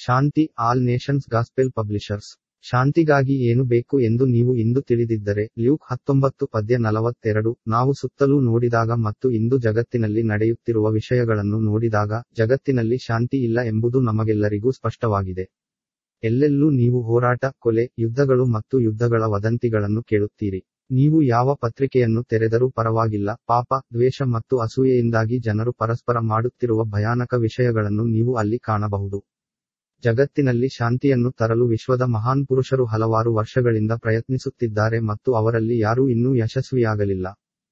ಶಾಂತಿ all nations gospel publishers ಶಾಂತಿಗಾಗಿ ಏನು ಬೇಕು ಎಂದು ನೀವು ಇಂದು ತಿಳಿದಿದ್ದರೆ ಲ್ಯೂಕ್ ಹತ್ತೊಂಬತ್ತು ಪದ್ಯ ನಲವತ್ತೆರಡು ನಾವು ಸುತ್ತಲೂ ನೋಡಿದಾಗ ಮತ್ತು ಇಂದು ಜಗತ್ತಿನಲ್ಲಿ ನಡೆಯುತ್ತಿರುವ ವಿಷಯಗಳನ್ನು ನೋಡಿದಾಗ ಜಗತ್ತಿನಲ್ಲಿ ಶಾಂತಿ ಇಲ್ಲ ಎಂಬುದು ನಮಗೆಲ್ಲರಿಗೂ ಸ್ಪಷ್ಟವಾಗಿದೆ ಎಲ್ಲೆಲ್ಲೂ ನೀವು ಹೋರಾಟ ಕೊಲೆ ಯುದ್ಧಗಳು ಮತ್ತು ಯುದ್ಧಗಳ ವದಂತಿಗಳನ್ನು ಕೇಳುತ್ತೀರಿ ನೀವು ಯಾವ ಪತ್ರಿಕೆಯನ್ನು ತೆರೆದರೂ ಪರವಾಗಿಲ್ಲ ಪಾಪ ದ್ವೇಷ ಮತ್ತು ಅಸೂಯೆಯಿಂದಾಗಿ ಜನರು ಪರಸ್ಪರ ಮಾಡುತ್ತಿರುವ ಭಯಾನಕ ವಿಷಯಗಳನ್ನು ನೀವು ಅಲ್ಲಿ ಕಾಣಬಹುದು ಜಗತ್ತಿನಲ್ಲಿ ಶಾಂತಿಯನ್ನು ತರಲು ವಿಶ್ವದ ಮಹಾನ್ ಪುರುಷರು ಹಲವಾರು ವರ್ಷಗಳಿಂದ ಪ್ರಯತ್ನಿಸುತ್ತಿದ್ದಾರೆ ಮತ್ತು ಅವರಲ್ಲಿ ಯಾರೂ ಇನ್ನೂ ಯಶಸ್ವಿಯಾಗಲಿಲ್ಲ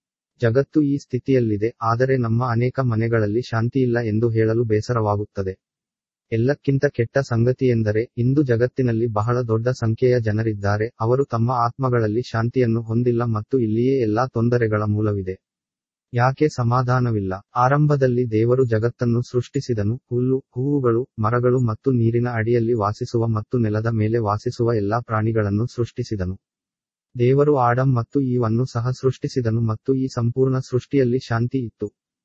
ಜಗತ್ತು ಈ ಸ್ಥಿತಿಯಲ್ಲಿದೆ ಆದರೆ ನಮ್ಮ ಅನೇಕ ಮನೆಗಳಲ್ಲಿ ಶಾಂತಿಯಿಲ್ಲ ಎಂದು ಹೇಳಲು ಬೇಸರವಾಗುತ್ತದೆ ಎಲ್ಲಕ್ಕಿಂತ ಕೆಟ್ಟ ಸಂಗತಿಯೆಂದರೆ ಇಂದು ಜಗತ್ತಿನಲ್ಲಿ ಬಹಳ ದೊಡ್ಡ ಸಂಖ್ಯೆಯ ಜನರಿದ್ದಾರೆ ಅವರು ತಮ್ಮ ಆತ್ಮಗಳಲ್ಲಿ ಶಾಂತಿಯನ್ನು ಹೊಂದಿಲ್ಲ ಮತ್ತು ಇಲ್ಲಿಯೇ ಎಲ್ಲಾ ತೊಂದರೆಗಳ ಮೂಲವಿದೆ ಯಾಕೆ ಸಮಾಧಾನವಿಲ್ಲ ಆರಂಭದಲ್ಲಿ ದೇವರು ಜಗತ್ತನ್ನು ಸೃಷ್ಟಿಸಿದನು ಹುಲ್ಲು ಹೂವುಗಳು ಮರಗಳು ಮತ್ತು ನೀರಿನ ಅಡಿಯಲ್ಲಿ ವಾಸಿಸುವ ಮತ್ತು ನೆಲದ ಮೇಲೆ ವಾಸಿಸುವ ಎಲ್ಲಾ ಪ್ರಾಣಿಗಳನ್ನು ಸೃಷ್ಟಿಸಿದನು ದೇವರು ಆಡಂ ಮತ್ತು ಈವನ್ನು ಸಹ ಸೃಷ್ಟಿಸಿದನು ಮತ್ತು ಈ ಸಂಪೂರ್ಣ ಸೃಷ್ಟಿಯಲ್ಲಿ ಶಾಂತಿ ಇತ್ತು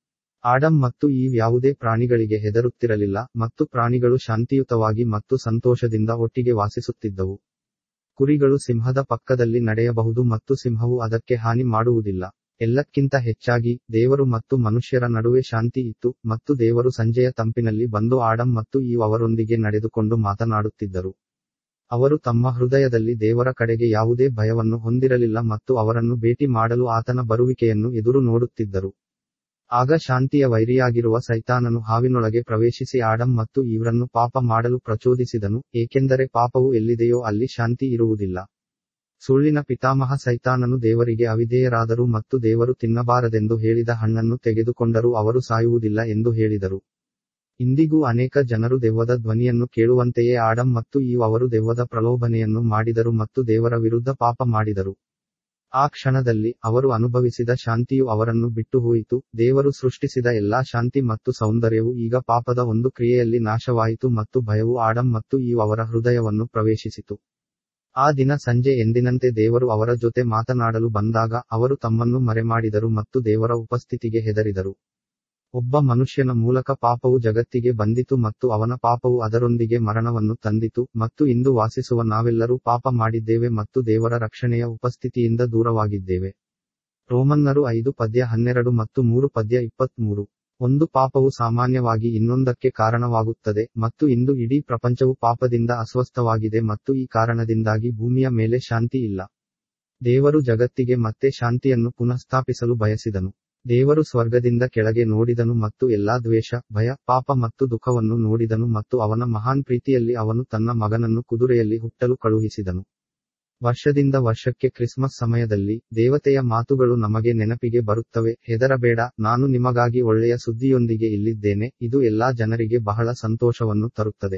ಆಡಂ ಮತ್ತು ಈವ್ ಯಾವುದೇ ಪ್ರಾಣಿಗಳಿಗೆ ಹೆದರುತ್ತಿರಲಿಲ್ಲ ಮತ್ತು ಪ್ರಾಣಿಗಳು ಶಾಂತಿಯುತವಾಗಿ ಮತ್ತು ಸಂತೋಷದಿಂದ ಒಟ್ಟಿಗೆ ವಾಸಿಸುತ್ತಿದ್ದವು ಕುರಿಗಳು ಸಿಂಹದ ಪಕ್ಕದಲ್ಲಿ ನಡೆಯಬಹುದು ಮತ್ತು ಸಿಂಹವು ಅದಕ್ಕೆ ಹಾನಿ ಮಾಡುವುದಿಲ್ಲ ಎಲ್ಲಕ್ಕಿಂತ ಹೆಚ್ಚಾಗಿ ದೇವರು ಮತ್ತು ಮನುಷ್ಯರ ನಡುವೆ ಶಾಂತಿ ಇತ್ತು ಮತ್ತು ದೇವರು ಸಂಜೆಯ ತಂಪಿನಲ್ಲಿ ಬಂದು ಆಡಂ ಮತ್ತು ಈವ್ ಅವರೊಂದಿಗೆ ನಡೆದುಕೊಂಡು ಮಾತನಾಡುತ್ತಿದ್ದರು ಅವರು ತಮ್ಮ ಹೃದಯದಲ್ಲಿ ದೇವರ ಕಡೆಗೆ ಯಾವುದೇ ಭಯವನ್ನು ಹೊಂದಿರಲಿಲ್ಲ ಮತ್ತು ಅವರನ್ನು ಭೇಟಿ ಮಾಡಲು ಆತನ ಬರುವಿಕೆಯನ್ನು ಎದುರು ನೋಡುತ್ತಿದ್ದರು ಆಗ ಶಾಂತಿಯ ವೈರಿಯಾಗಿರುವ ಸೈತಾನನು ಹಾವಿನೊಳಗೆ ಪ್ರವೇಶಿಸಿ ಆಡಂ ಮತ್ತು ಇವರನ್ನು ಪಾಪ ಮಾಡಲು ಪ್ರಚೋದಿಸಿದನು ಏಕೆಂದರೆ ಪಾಪವು ಎಲ್ಲಿದೆಯೋ ಅಲ್ಲಿ ಶಾಂತಿ ಇರುವುದಿಲ್ಲ ಸುಳ್ಳಿನ ಪಿತಾಮಹ ಸೈತಾನನು ದೇವರಿಗೆ ಅವಿಧೇಯರಾದರು ಮತ್ತು ದೇವರು ತಿನ್ನಬಾರದೆಂದು ಹೇಳಿದ ಹಣ್ಣನ್ನು ತೆಗೆದುಕೊಂಡರೂ ಅವರು ಸಾಯುವುದಿಲ್ಲ ಎಂದು ಹೇಳಿದರು ಇಂದಿಗೂ ಅನೇಕ ಜನರು ದೆವ್ವದ ಧ್ವನಿಯನ್ನು ಕೇಳುವಂತೆಯೇ ಆಡಂ ಮತ್ತು ಈವ್ ಅವರು ದೆವ್ವದ ಪ್ರಲೋಭನೆಯನ್ನು ಮಾಡಿದರು ಮತ್ತು ದೇವರ ವಿರುದ್ಧ ಪಾಪ ಮಾಡಿದರು ಆ ಕ್ಷಣದಲ್ಲಿ ಅವರು ಅನುಭವಿಸಿದ ಶಾಂತಿಯು ಅವರನ್ನು ಬಿಟ್ಟು ಹೋಯಿತು ದೇವರು ಸೃಷ್ಟಿಸಿದ ಎಲ್ಲಾ ಶಾಂತಿ ಮತ್ತು ಸೌಂದರ್ಯವು ಈಗ ಪಾಪದ ಒಂದು ಕ್ರಿಯೆಯಲ್ಲಿ ನಾಶವಾಯಿತು ಮತ್ತು ಭಯವು ಆಡಂ ಮತ್ತು ಈವ್ ಅವರ ಹೃದಯವನ್ನು ಪ್ರವೇಶಿಸಿತು ಆ ದಿನ ಸಂಜೆ ಎಂದಿನಂತೆ ದೇವರು ಅವರ ಜೊತೆ ಮಾತನಾಡಲು ಬಂದಾಗ ಅವರು ತಮ್ಮನ್ನು ಮರೆಮಾಡಿದರು ಮತ್ತು ದೇವರ ಉಪಸ್ಥಿತಿಗೆ ಹೆದರಿದರು ಒಬ್ಬ ಮನುಷ್ಯನ ಮೂಲಕ ಪಾಪವು ಜಗತ್ತಿಗೆ ಬಂದಿತು ಮತ್ತು ಅವನ ಪಾಪವು ಅದರೊಂದಿಗೆ ಮರಣವನ್ನು ತಂದಿತು ಮತ್ತು ಇಂದು ವಾಸಿಸುವ ನಾವೆಲ್ಲರೂ ಪಾಪ ಮಾಡಿದ್ದೇವೆ ಮತ್ತು ದೇವರ ರಕ್ಷಣೆಯ ಉಪಸ್ಥಿತಿಯಿಂದ ದೂರವಾಗಿದ್ದೇವೆ ರೋಮನ್ನರು ಐದು ಪದ್ಯ ಹನ್ನೆರಡು ಮತ್ತು ಮೂರು ಪದ್ಯ ಇಪ್ಪತ್ಮೂರು ಒಂದು ಪಾಪವು ಸಾಮಾನ್ಯವಾಗಿ ಇನ್ನೊಂದಕ್ಕೆ ಕಾರಣವಾಗುತ್ತದೆ ಮತ್ತು ಇಂದು ಇಡೀ ಪ್ರಪಂಚವು ಪಾಪದಿಂದ ಅಸ್ವಸ್ಥವಾಗಿದೆ ಮತ್ತು ಈ ಕಾರಣದಿಂದಾಗಿ ಭೂಮಿಯ ಮೇಲೆ ಶಾಂತಿ ಇಲ್ಲ ದೇವರು ಜಗತ್ತಿಗೆ ಮತ್ತೆ ಶಾಂತಿಯನ್ನು ಪುನಃಸ್ಥಾಪಿಸಲು ಬಯಸಿದನು ದೇವರು ಸ್ವರ್ಗದಿಂದ ಕೆಳಗೆ ನೋಡಿದನು ಮತ್ತು ಎಲ್ಲಾ ದ್ವೇಷ ಭಯ ಪಾಪ ಮತ್ತು ದುಃಖವನ್ನು ನೋಡಿದನು ಮತ್ತು ಅವನ ಮಹಾನ್ ಪ್ರೀತಿಯಲ್ಲಿ ಅವನು ತನ್ನ ಮಗನನ್ನು ಕುದುರೆಯಲ್ಲಿ ಹುಟ್ಟಲು ಕಳುಹಿಸಿದನು ವರ್ಷದಿಂದ ವರ್ಷಕ್ಕೆ ಕ್ರಿಸ್ಮಸ್ ಸಮಯದಲ್ಲಿ ದೇವತೆಯ ಮಾತುಗಳು ನಮಗೆ ನೆನಪಿಗೆ ಬರುತ್ತವೆ ಹೆದರಬೇಡ ನಾನು ನಿಮಗಾಗಿ ಒಳ್ಳೆಯ ಸುದ್ದಿಯೊಂದಿಗೆ ಇಲ್ಲಿದ್ದೇನೆ ಇದು ಎಲ್ಲಾ ಜನರಿಗೆ ಬಹಳ ಸಂತೋಷವನ್ನು ತರುತ್ತದೆ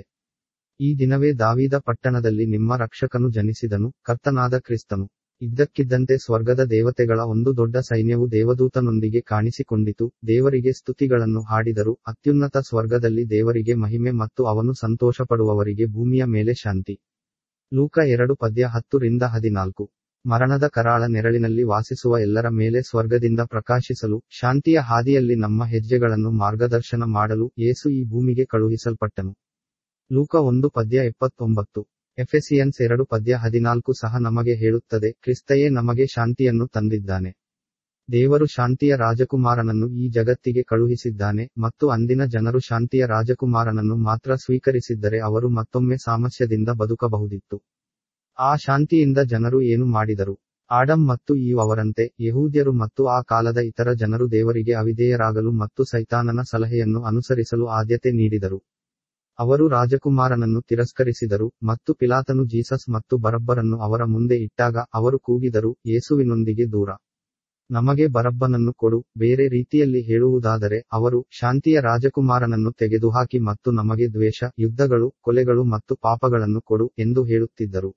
ಈ ದಿನವೇ ದಾವೀದ ಪಟ್ಟಣದಲ್ಲಿ ನಿಮ್ಮ ರಕ್ಷಕನು ಜನಿಸಿದನು ಕರ್ತನಾದ ಕ್ರಿಸ್ತನು ಇದ್ದಕ್ಕಿದ್ದಂತೆ ಸ್ವರ್ಗದ ದೇವತೆಗಳ ಒಂದು ದೊಡ್ಡ ಸೈನ್ಯವು ದೇವದೂತನೊಂದಿಗೆ ಕಾಣಿಸಿಕೊಂಡಿತು ದೇವರಿಗೆ ಸ್ತುತಿಗಳನ್ನು ಹಾಡಿದರು ಅತ್ಯುನ್ನತ ಸ್ವರ್ಗದಲ್ಲಿ ದೇವರಿಗೆ ಮಹಿಮೆ ಮತ್ತು ಅವನು ಸಂತೋಷಪಡುವವರಿಗೆ ಭೂಮಿಯ ಮೇಲೆ ಶಾಂತಿ ಲೂಕ ಎರಡು ಪದ್ಯ ಹತ್ತು ರಿಂದ ಹದಿನಾಲ್ಕು ಮರಣದ ಕರಾಳ ನೆರಳಿನಲ್ಲಿ ವಾಸಿಸುವ ಎಲ್ಲರ ಮೇಲೆ ಸ್ವರ್ಗದಿಂದ ಪ್ರಕಾಶಿಸಲು ಶಾಂತಿಯ ಹಾದಿಯಲ್ಲಿ ನಮ್ಮ ಹೆಜ್ಜೆಗಳನ್ನು ಮಾರ್ಗದರ್ಶನ ಮಾಡಲು ಯೇಸು ಈ ಭೂಮಿಗೆ ಕಳುಹಿಸಲ್ಪಟ್ಟನು ಲೂಕ ಒಂದು ಪದ್ಯ ಎಪ್ಪತ್ತೊಂಬತ್ತು ಎಫೆಸಿಯನ್ಸ್ ಎರಡು ಪದ್ಯ ಹದಿನಾಲ್ಕು ಸಹ ನಮಗೆ ಹೇಳುತ್ತದೆ ಕ್ರಿಸ್ತಯೇ ನಮಗೆ ಶಾಂತಿಯನ್ನು ತಂದಿದ್ದಾನೆ ದೇವರು ಶಾಂತಿಯ ರಾಜಕುಮಾರನನ್ನು ಈ ಜಗತ್ತಿಗೆ ಕಳುಹಿಸಿದ್ದಾನೆ ಮತ್ತು ಅಂದಿನ ಜನರು ಶಾಂತಿಯ ರಾಜಕುಮಾರನನ್ನು ಮಾತ್ರ ಸ್ವೀಕರಿಸಿದ್ದರೆ ಅವರು ಮತ್ತೊಮ್ಮೆ ಸಾಮಸ್ಯದಿಂದ ಬದುಕಬಹುದಿತ್ತು ಆ ಶಾಂತಿಯಿಂದ ಜನರು ಏನು ಮಾಡಿದರು ಆಡಂ ಮತ್ತು ಈವ್ ಅವರಂತೆ ಯಹೂದ್ಯರು ಮತ್ತು ಆ ಕಾಲದ ಇತರ ಜನರು ದೇವರಿಗೆ ಅವಿಧೇಯರಾಗಲು ಮತ್ತು ಸೈತಾನನ ಸಲಹೆಯನ್ನು ಅನುಸರಿಸಲು ಆದ್ಯತೆ ನೀಡಿದರು ಅವರು ರಾಜಕುಮಾರನನ್ನು ತಿರಸ್ಕರಿಸಿದರು ಮತ್ತು ಪಿಲಾತನು ಜೀಸಸ್ ಮತ್ತು ಬರಬ್ಬರನ್ನು ಅವರ ಮುಂದೆ ಇಟ್ಟಾಗ ಅವರು ಕೂಗಿದರು ಯೇಸುವಿನೊಂದಿಗೆ ದೂರ ನಮಗೆ ಬರಬ್ಬನನ್ನು ಕೊಡು ಬೇರೆ ರೀತಿಯಲ್ಲಿ ಹೇಳುವುದಾದರೆ ಅವರು ಶಾಂತಿಯ ರಾಜಕುಮಾರನನ್ನು ತೆಗೆದುಹಾಕಿ ಮತ್ತು ನಮಗೆ ದ್ವೇಷ ಯುದ್ಧಗಳು ಕೊಲೆಗಳು ಮತ್ತು ಪಾಪಗಳನ್ನು ಕೊಡು ಎಂದು ಹೇಳುತ್ತಿದ್ದರು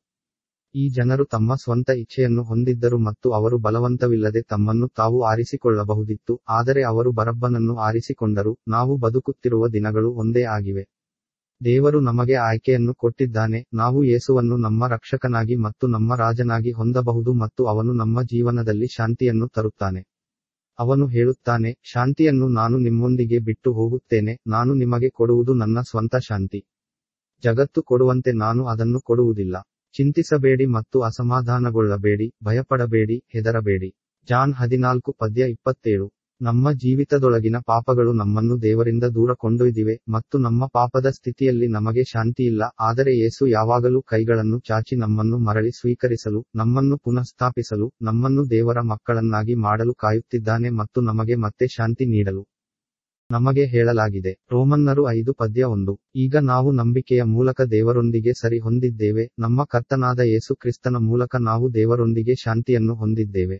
ಈ ಜನರು ತಮ್ಮ ಸ್ವಂತ ಇಚ್ಛೆಯನ್ನು ಹೊಂದಿದ್ದರು ಮತ್ತು ಅವರು ಬಲವಂತವಿಲ್ಲದೆ ತಮ್ಮನ್ನು ತಾವು ಆರಿಸಿಕೊಳ್ಳಬಹುದಿತ್ತು ಆದರೆ ಅವರು ಬರಬ್ಬನನ್ನು ಆರಿಸಿಕೊಂಡರು ನಾವು ಬದುಕುತ್ತಿರುವ ದಿನಗಳು ಒಂದೇ ಆಗಿವೆ ದೇವರು ನಮಗೆ ಆಯ್ಕೆಯನ್ನು ಕೊಟ್ಟಿದ್ದಾನೆ ನಾವು ಯೇಸುವನ್ನು ನಮ್ಮ ರಕ್ಷಕನಾಗಿ ಮತ್ತು ನಮ್ಮ ರಾಜನಾಗಿ ಹೊಂದಬಹುದು ಮತ್ತು ಅವನು ನಮ್ಮ ಜೀವನದಲ್ಲಿ ಶಾಂತಿಯನ್ನು ತರುತ್ತಾನೆ ಅವನು ಹೇಳುತ್ತಾನೆ ಶಾಂತಿಯನ್ನು ನಾನು ನಿಮ್ಮೊಂದಿಗೆ ಬಿಟ್ಟು ಹೋಗುತ್ತೇನೆ ನಾನು ನಿಮಗೆ ಕೊಡುವುದು ನನ್ನ ಸ್ವಂತ ಶಾಂತಿ ಜಗತ್ತು ಕೊಡುವಂತೆ ನಾನು ಅದನ್ನು ಕೊಡುವುದಿಲ್ಲ ಚಿಂತಿಸಬೇಡಿ ಮತ್ತು ಅಸಮಾಧಾನಗೊಳ್ಳಬೇಡಿ ಭಯಪಡಬೇಡಿ ಹೆದರಬೇಡಿ ಜಾನ್ ಹದಿನಾಲ್ಕು ಪದ್ಯ ಇಪ್ಪತ್ತೇಳು ನಮ್ಮ ಜೀವಿತದೊಳಗಿನ ಪಾಪಗಳು ನಮ್ಮನ್ನು ದೇವರಿಂದ ದೂರ ಕೊಂಡೊಯ್ದಿವೆ ಮತ್ತು ನಮ್ಮ ಪಾಪದ ಸ್ಥಿತಿಯಲ್ಲಿ ನಮಗೆ ಶಾಂತಿಯಿಲ್ಲ ಆದರೆ ಯೇಸು ಯಾವಾಗಲೂ ಕೈಗಳನ್ನು ಚಾಚಿ ನಮ್ಮನ್ನು ಮರಳಿ ಸ್ವೀಕರಿಸಲು ನಮ್ಮನ್ನು ಪುನಃಸ್ಥಾಪಿಸಲು ನಮ್ಮನ್ನು ದೇವರ ಮಕ್ಕಳನ್ನಾಗಿ ಮಾಡಲು ಕಾಯುತ್ತಿದ್ದಾನೆ ಮತ್ತು ನಮಗೆ ಮತ್ತೆ ಶಾಂತಿ ನೀಡಲು ನಮಗೆ ಹೇಳಲಾಗಿದೆ ರೋಮನ್ನರು ಐದು ಪದ್ಯ ಒಂದು ಈಗ ನಾವು ನಂಬಿಕೆಯ ಮೂಲಕ ದೇವರೊಂದಿಗೆ ಸರಿ ಹೊಂದಿದ್ದೇವೆ ನಮ್ಮ ಕರ್ತನಾದ ಯೇಸು ಕ್ರಿಸ್ತನ ಮೂಲಕ ನಾವು ದೇವರೊಂದಿಗೆ ಶಾಂತಿಯನ್ನು ಹೊಂದಿದ್ದೇವೆ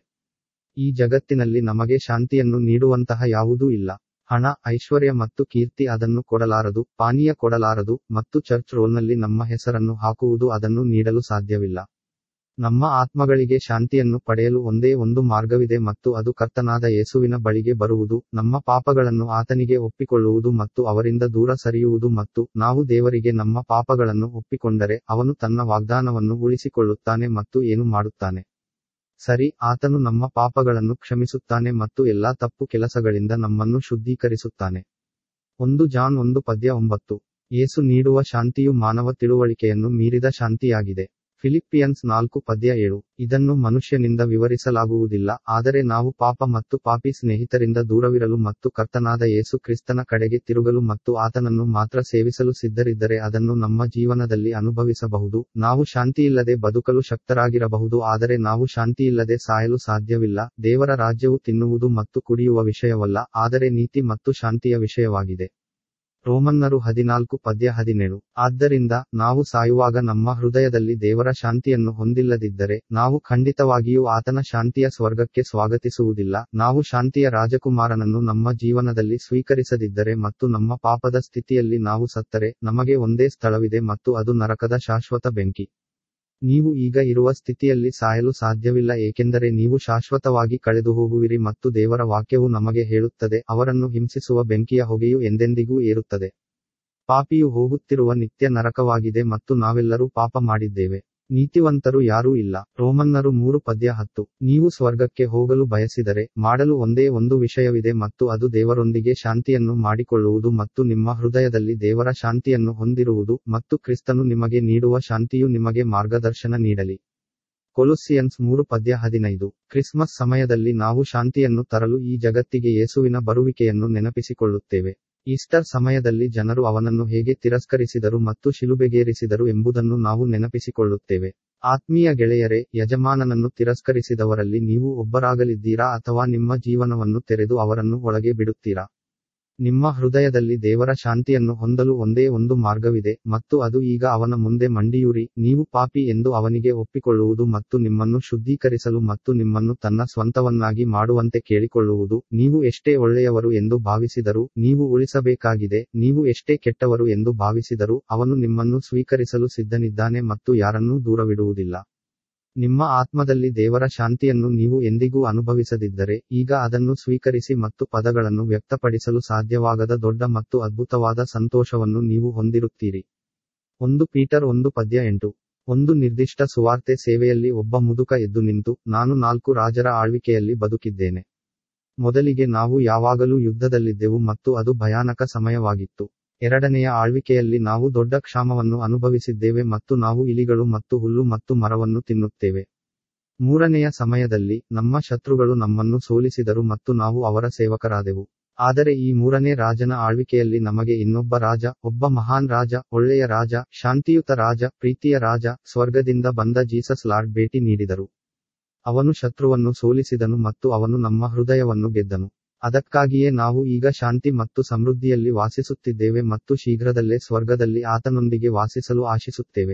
ಈ ಜಗತ್ತಿನಲ್ಲಿ ನಮಗೆ ಶಾಂತಿಯನ್ನು ನೀಡುವಂತಹ ಯಾವುದೂ ಇಲ್ಲ ಹಣ ಐಶ್ವರ್ಯ ಮತ್ತು ಕೀರ್ತಿ ಅದನ್ನು ಕೊಡಲಾರದು ಪಾನೀಯ ಕೊಡಲಾರದು ಮತ್ತು ಚರ್ಚ್ ರೋಲ್ನಲ್ಲಿ ನಮ್ಮ ಹೆಸರನ್ನು ಹಾಕುವುದು ಅದನ್ನು ನೀಡಲು ಸಾಧ್ಯವಿಲ್ಲ ನಮ್ಮ ಆತ್ಮಗಳಿಗೆ ಶಾಂತಿಯನ್ನು ಪಡೆಯಲು ಒಂದೇ ಒಂದು ಮಾರ್ಗವಿದೆ ಮತ್ತು ಅದು ಕರ್ತನಾದ ಯೇಸುವಿನ ಬಳಿಗೆ ಬರುವುದು ನಮ್ಮ ಪಾಪಗಳನ್ನು ಆತನಿಗೆ ಒಪ್ಪಿಕೊಳ್ಳುವುದು ಮತ್ತು ಅವರಿಂದ ದೂರ ಸರಿಯುವುದು ಮತ್ತು ನಾವು ದೇವರಿಗೆ ನಮ್ಮ ಪಾಪಗಳನ್ನು ಒಪ್ಪಿಕೊಂಡರೆ ಅವನು ತನ್ನ ವಾಗ್ದಾನವನ್ನು ಉಳಿಸಿಕೊಳ್ಳುತ್ತಾನೆ ಮತ್ತು ಏನು ಮಾಡುತ್ತಾನೆ ಸರಿ ಆತನು ನಮ್ಮ ಪಾಪಗಳನ್ನು ಕ್ಷಮಿಸುತ್ತಾನೆ ಮತ್ತು ಎಲ್ಲಾ ತಪ್ಪು ಕೆಲಸಗಳಿಂದ ನಮ್ಮನ್ನು ಶುದ್ಧೀಕರಿಸುತ್ತಾನೆ ಒಂದು ಜಾನ್ ಒಂದು ಪದ್ಯ ಒಂಬತ್ತು ಯೇಸು ನೀಡುವ ಶಾಂತಿಯು ಮಾನವ ತಿಳುವಳಿಕೆಯನ್ನು ಮೀರಿದ ಶಾಂತಿಯಾಗಿದೆ ಫಿಲಿಪ್ಪಿಯನ್ಸ್ ನಾಲ್ಕು ಪದ್ಯ ಏಳು ಇದನ್ನು ಮನುಷ್ಯನಿಂದ ವಿವರಿಸಲಾಗುವುದಿಲ್ಲ ಆದರೆ ನಾವು ಪಾಪ ಮತ್ತು ಪಾಪಿ ಸ್ನೇಹಿತರಿಂದ ದೂರವಿರಲು ಮತ್ತು ಕರ್ತನಾದ ಯೇಸು ಕ್ರಿಸ್ತನ ಕಡೆಗೆ ತಿರುಗಲು ಮತ್ತು ಆತನನ್ನು ಮಾತ್ರ ಸೇವಿಸಲು ಸಿದ್ಧರಿದ್ದರೆ ಅದನ್ನು ನಮ್ಮ ಜೀವನದಲ್ಲಿ ಅನುಭವಿಸಬಹುದು ನಾವು ಶಾಂತಿಯಿಲ್ಲದೆ ಬದುಕಲು ಶಕ್ತರಾಗಿರಬಹುದು ಆದರೆ ನಾವು ಶಾಂತಿಯಿಲ್ಲದೆ ಸಾಯಲು ಸಾಧ್ಯವಿಲ್ಲ ದೇವರ ರಾಜ್ಯವು ತಿನ್ನುವುದು ಮತ್ತು ಕುಡಿಯುವ ವಿಷಯವಲ್ಲ ಆದರೆ ನೀತಿ ಮತ್ತು ಶಾಂತಿಯ ವಿಷಯವಾಗಿದೆ ರೋಮನ್ನರು ಹದಿನಾಲ್ಕು ಪದ್ಯ ಹದಿನೇಳು ಆದ್ದರಿಂದ ನಾವು ಸಾಯುವಾಗ ನಮ್ಮ ಹೃದಯದಲ್ಲಿ ದೇವರ ಶಾಂತಿಯನ್ನು ಹೊಂದಿಲ್ಲದಿದ್ದರೆ ನಾವು ಖಂಡಿತವಾಗಿಯೂ ಆತನ ಶಾಂತಿಯ ಸ್ವರ್ಗಕ್ಕೆ ಸ್ವಾಗತಿಸುವುದಿಲ್ಲ ನಾವು ಶಾಂತಿಯ ರಾಜಕುಮಾರನನ್ನು ನಮ್ಮ ಜೀವನದಲ್ಲಿ ಸ್ವೀಕರಿಸದಿದ್ದರೆ ಮತ್ತು ನಮ್ಮ ಪಾಪದ ಸ್ಥಿತಿಯಲ್ಲಿ ನಾವು ಸತ್ತರೆ ನಮಗೆ ಒಂದೇ ಸ್ಥಳವಿದೆ ಮತ್ತು ಅದು ನರಕದ ಶಾಶ್ವತ ಬೆಂಕಿ ನೀವು ಈಗ ಇರುವ ಸ್ಥಿತಿಯಲ್ಲಿ ಸಾಯಲು ಸಾಧ್ಯವಿಲ್ಲ ಏಕೆಂದರೆ ನೀವು ಶಾಶ್ವತವಾಗಿ ಕಳೆದು ಹೋಗುವಿರಿ ಮತ್ತು ದೇವರ ವಾಕ್ಯವು ನಮಗೆ ಹೇಳುತ್ತದೆ ಅವರನ್ನು ಹಿಂಸಿಸುವ ಬೆಂಕಿಯ ಹೊಗೆಯು ಎಂದೆಂದಿಗೂ ಏರುತ್ತದೆ ಪಾಪಿಯು ಹೋಗುತ್ತಿರುವ ನಿತ್ಯ ನರಕವಾಗಿದೆ ಮತ್ತು ನಾವೆಲ್ಲರೂ ಪಾಪ ಮಾಡಿದ್ದೇವೆ ನೀತಿವಂತರು ಯಾರೂ ಇಲ್ಲ ರೋಮನ್ನರು ಮೂರು ಪದ್ಯ ಹತ್ತು ನೀವು ಸ್ವರ್ಗಕ್ಕೆ ಹೋಗಲು ಬಯಸಿದರೆ ಮಾಡಲು ಒಂದೇ ಒಂದು ವಿಷಯವಿದೆ ಮತ್ತು ಅದು ದೇವರೊಂದಿಗೆ ಶಾಂತಿಯನ್ನು ಮಾಡಿಕೊಳ್ಳುವುದು ಮತ್ತು ನಿಮ್ಮ ಹೃದಯದಲ್ಲಿ ದೇವರ ಶಾಂತಿಯನ್ನು ಹೊಂದಿರುವುದು ಮತ್ತು ಕ್ರಿಸ್ತನು ನಿಮಗೆ ನೀಡುವ ಶಾಂತಿಯು ನಿಮಗೆ ಮಾರ್ಗದರ್ಶನ ನೀಡಲಿ ಕೊಲೊಸಿಯನ್ಸ್ ಮೂರು ಪದ್ಯ ಹದಿನೈದು ಕ್ರಿಸ್ಮಸ್ ಸಮಯದಲ್ಲಿ ನಾವು ಶಾಂತಿಯನ್ನು ತರಲು ಈ ಜಗತ್ತಿಗೆ ಯೇಸುವಿನ ಬರುವಿಕೆಯನ್ನು ನೆನಪಿಸಿಕೊಳ್ಳುತ್ತೇವೆ ಈಸ್ಟರ್ ಸಮಯದಲ್ಲಿ ಜನರು ಅವನನ್ನು ಹೇಗೆ ತಿರಸ್ಕರಿಸಿದರು ಮತ್ತು ಶಿಲುಬೆಗೇರಿಸಿದರು ಎಂಬುದನ್ನು ನಾವು ನೆನಪಿಸಿಕೊಳ್ಳುತ್ತೇವೆ ಆತ್ಮೀಯ ಗೆಳೆಯರೇ ಯಜಮಾನನನ್ನು ತಿರಸ್ಕರಿಸಿದವರಲ್ಲಿ ನೀವು ಒಬ್ಬರಾಗಲಿದ್ದೀರಾ ಅಥವಾ ನಿಮ್ಮ ಜೀವನವನ್ನು ತೆರೆದು ಅವರನ್ನು ಒಳಗೆ ಬಿಡುತ್ತೀರಾ ನಿಮ್ಮ ಹೃದಯದಲ್ಲಿ ದೇವರ ಶಾಂತಿಯನ್ನು ಹೊಂದಲು ಒಂದೇ ಒಂದು ಮಾರ್ಗವಿದೆ ಮತ್ತು ಅದು ಈಗ ಅವನ ಮುಂದೆ ಮಂಡಿಯೂರಿ ನೀವು ಪಾಪಿ ಎಂದು ಅವನಿಗೆ ಒಪ್ಪಿಕೊಳ್ಳುವುದು ಮತ್ತು ನಿಮ್ಮನ್ನು ಶುದ್ಧೀಕರಿಸಲು ಮತ್ತು ನಿಮ್ಮನ್ನು ತನ್ನ ಸ್ವಂತವನ್ನಾಗಿ ಮಾಡುವಂತೆ ಕೇಳಿಕೊಳ್ಳುವುದು ನೀವು ಎಷ್ಟೇ ಒಳ್ಳೆಯವರು ಎಂದು ಭಾವಿಸಿದರೂ ನೀವು ಉಳಿಸಬೇಕಾಗಿದೆ ನೀವು ಎಷ್ಟೇ ಕೆಟ್ಟವರು ಎಂದು ಭಾವಿಸಿದರೂ ಅವನು ನಿಮ್ಮನ್ನು ಸ್ವೀಕರಿಸಲು ಸಿದ್ಧನಿದ್ದಾನೆ ಮತ್ತು ಯಾರನ್ನೂ ದೂರವಿಡುವುದಿಲ್ಲ ನಿಮ್ಮ ಆತ್ಮದಲ್ಲಿ ದೇವರ ಶಾಂತಿಯನ್ನು ನೀವು ಎಂದಿಗೂ ಅನುಭವಿಸದಿದ್ದರೆ ಈಗ ಅದನ್ನು ಸ್ವೀಕರಿಸಿ ಮತ್ತು ಪದಗಳನ್ನು ವ್ಯಕ್ತಪಡಿಸಲು ಸಾಧ್ಯವಾಗದ ದೊಡ್ಡ ಮತ್ತು ಅದ್ಭುತವಾದ ಸಂತೋಷವನ್ನು ನೀವು ಹೊಂದಿರುತ್ತೀರಿ ಒಂದು ಪೀಟರ್ ಒಂದು ಪದ್ಯ ಎಂಟು ಒಂದು ನಿರ್ದಿಷ್ಟ ಸುವಾರ್ತೆ ಸೇವೆಯಲ್ಲಿ ಒಬ್ಬ ಮುದುಕ ಎದ್ದು ನಿಂತು ನಾನು ನಾಲ್ಕು ರಾಜರ ಆಳ್ವಿಕೆಯಲ್ಲಿ ಬದುಕಿದ್ದೇನೆ ಮೊದಲಿಗೆ ನಾವು ಯಾವಾಗಲೂ ಯುದ್ಧದಲ್ಲಿದ್ದೆವು ಮತ್ತು ಅದು ಭಯಾನಕ ಸಮಯವಾಗಿತ್ತು ಎರಡನೆಯ ಆಳ್ವಿಕೆಯಲ್ಲಿ ನಾವು ದೊಡ್ಡ ಕ್ಷಾಮವನ್ನು ಅನುಭವಿಸಿದ್ದೇವೆ ಮತ್ತು ನಾವು ಇಲಿಗಳು ಮತ್ತು ಹುಲ್ಲು ಮತ್ತು ಮರವನ್ನು ತಿನ್ನುತ್ತೇವೆ ಮೂರನೆಯ ಸಮಯದಲ್ಲಿ ನಮ್ಮ ಶತ್ರುಗಳು ನಮ್ಮನ್ನು ಸೋಲಿಸಿದರು ಮತ್ತು ನಾವು ಅವರ ಸೇವಕರಾದೆವು ಆದರೆ ಈ ಮೂರನೇ ರಾಜನ ಆಳ್ವಿಕೆಯಲ್ಲಿ ನಮಗೆ ಇನ್ನೊಬ್ಬ ರಾಜ ಒಬ್ಬ ಮಹಾನ್ ರಾಜ ಒಳ್ಳೆಯ ರಾಜ ಶಾಂತಿಯುತ ರಾಜ ಪ್ರೀತಿಯ ರಾಜ ಸ್ವರ್ಗದಿಂದ ಬಂದ ಜೀಸಸ್ ಲಾರ್ಡ್ ಭೇಟಿ ನೀಡಿದರು ಅವನು ಶತ್ರುವನ್ನು ಸೋಲಿಸಿದನು ಮತ್ತು ಅವನು ನಮ್ಮ ಹೃದಯವನ್ನು ಗೆದ್ದನು ಅದಕ್ಕಾಗಿಯೇ ನಾವು ಈಗ ಶಾಂತಿ ಮತ್ತು ಸಮೃದ್ಧಿಯಲ್ಲಿ ವಾಸಿಸುತ್ತಿದ್ದೇವೆ ಮತ್ತು ಶೀಘ್ರದಲ್ಲೇ ಸ್ವರ್ಗದಲ್ಲಿ ಆತನೊಂದಿಗೆ ವಾಸಿಸಲು ಆಶಿಸುತ್ತೇವೆ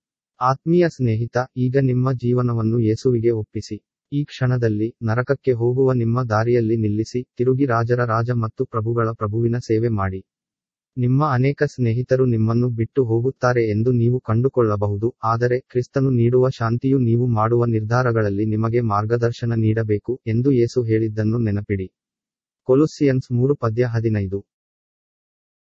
ಆತ್ಮೀಯ ಸ್ನೇಹಿತ ಈಗ ನಿಮ್ಮ ಜೀವನವನ್ನು ಯೇಸುವಿಗೆ ಒಪ್ಪಿಸಿ ಈ ಕ್ಷಣದಲ್ಲಿ ನರಕಕ್ಕೆ ಹೋಗುವ ನಿಮ್ಮ ದಾರಿಯಲ್ಲಿ ನಿಲ್ಲಿಸಿ ತಿರುಗಿ ರಾಜರ ರಾಜ ಮತ್ತು ಪ್ರಭುಗಳ ಪ್ರಭುವಿನ ಸೇವೆ ಮಾಡಿ ನಿಮ್ಮ ಅನೇಕ ಸ್ನೇಹಿತರು ನಿಮ್ಮನ್ನು ಬಿಟ್ಟು ಹೋಗುತ್ತಾರೆ ಎಂದು ನೀವು ಕಂಡುಕೊಳ್ಳಬಹುದು ಆದರೆ ಕ್ರಿಸ್ತನು ನೀಡುವ ಶಾಂತಿಯು ನೀವು ಮಾಡುವ ನಿರ್ಧಾರಗಳಲ್ಲಿ ನಿಮಗೆ ಮಾರ್ಗದರ್ಶನ ನೀಡಬೇಕು ಎಂದು ಯೇಸು ಹೇಳಿದ್ದನ್ನು ನೆನಪಿಡಿ ಕೊಲೊಸ್ಸಿಯನ್ಸ್ ಮೂರು ಪದ್ಯ ಹದಿನೈದು